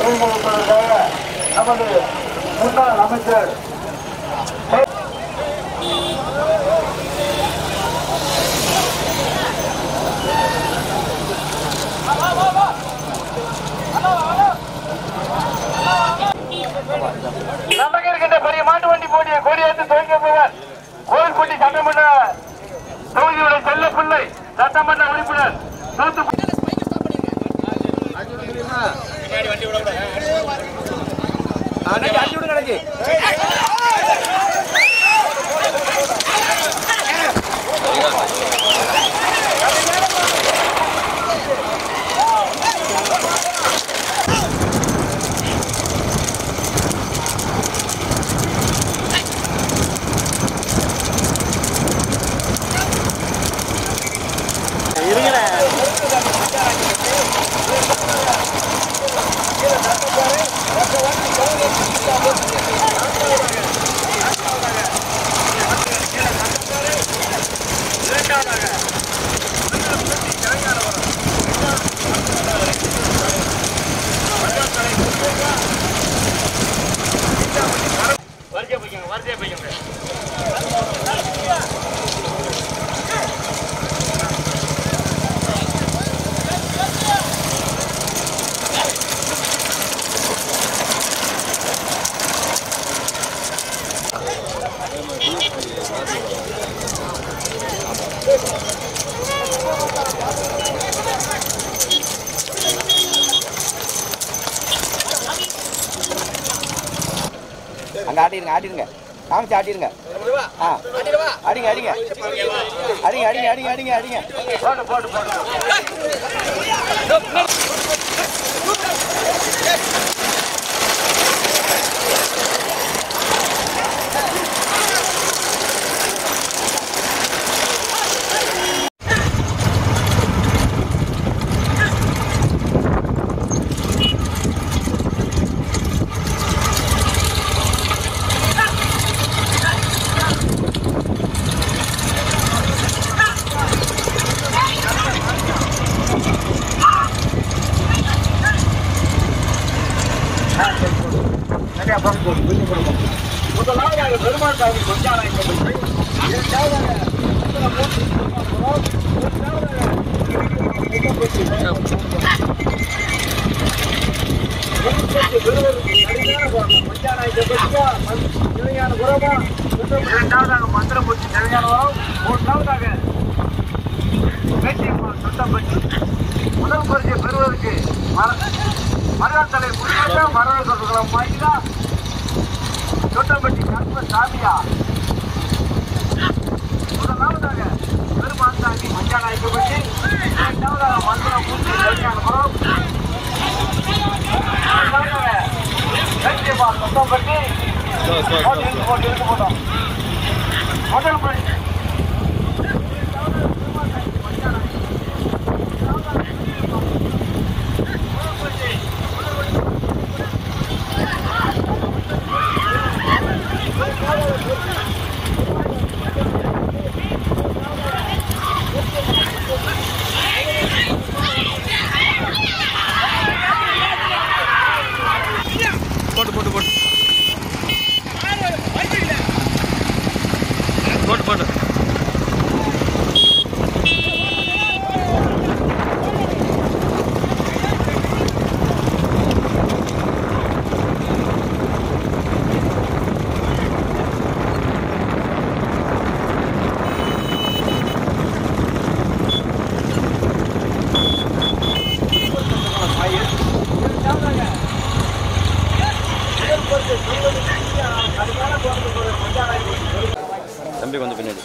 துறைமுகத்திற்காக நமது முன்னாள் அமைச்சர் நமக்கு இருக்கின்ற பெரிய மாட்டு வண்டி போட்டியை கொடியேற்று துவங்க போவார் கோவில்பட்டி சட்டமன்ற தொகுதியுடைய செல்ல பிள்ளை சட்டமன்ற உறுப்பினர் தூத்துக்குடி அங்க ஆட்டிருங்க ஆட்டிருங்க காமிச்சு ஆட்டிருங்க ஆ அடிங்க அடிங்க அடிங்க அடிங்க அடிங்க அடிங்க அடிங்க போட்டு போட்டு போட்டு நிறைய பங்கு போட்டு கொஞ்சம் கொடுக்கும் முதலாவதாக பெருமாள் சாமி கொஞ்சம் இரண்டாவதாக இரண்டாவதாக மந்திரமூர்த்தி தேவையான வரம் மூன்றாவதாக வேட்டியம்மாள் சொந்தப்பட்டி முதல் பரிசை பெறுவதற்கு மருதத்தலை முன்னாடி மரணம் சொல்றோம் வாங்கினா சொந்தப்பட்டி கற்ப சாமியா முதலாவதாக பெருமாள் சாமி மஞ்சான ஐக்கப்பட்டி இரண்டாவதாக மந்திரமூர்த்தி தேவையான வரம் மூன்றாவதாக வேட்டியம்மாள் சொந்தப்பட்டி போட்டு இழுத்து போட்டு இழுத்து போட்டோம் முதல் பரிசு போட்டு போட்டு போட்டு போட்டு போட்டு தம்பி கொஞ்சம் பின்னாடி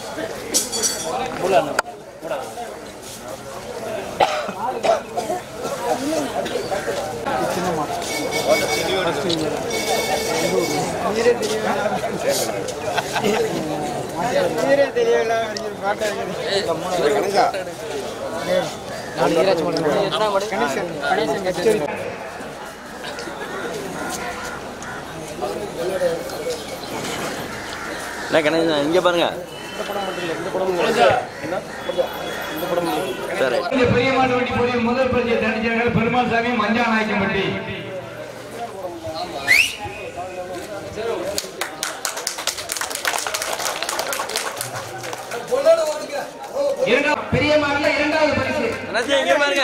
என்ன கணேசன் இங்கே பாருங்க சரி இந்த பெரிய மாட்டு வண்டி போய் முதல் பரிசை தனிச்சார்கள் பெருமாள் சாமி மஞ்சா நாயக்கம்பட்டி இரண்டாவது பெரிய மாடல இரண்டாவது பரிசு அண்ணாச்சி இங்கே பாருங்க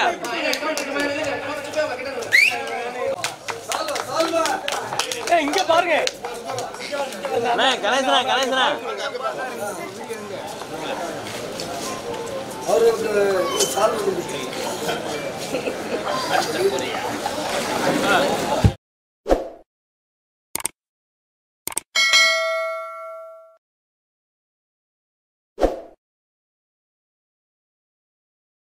இங்க பாருங்க அண்ணா கணேசனா கணேசனா அவருக்கு சால்வை கொடுத்து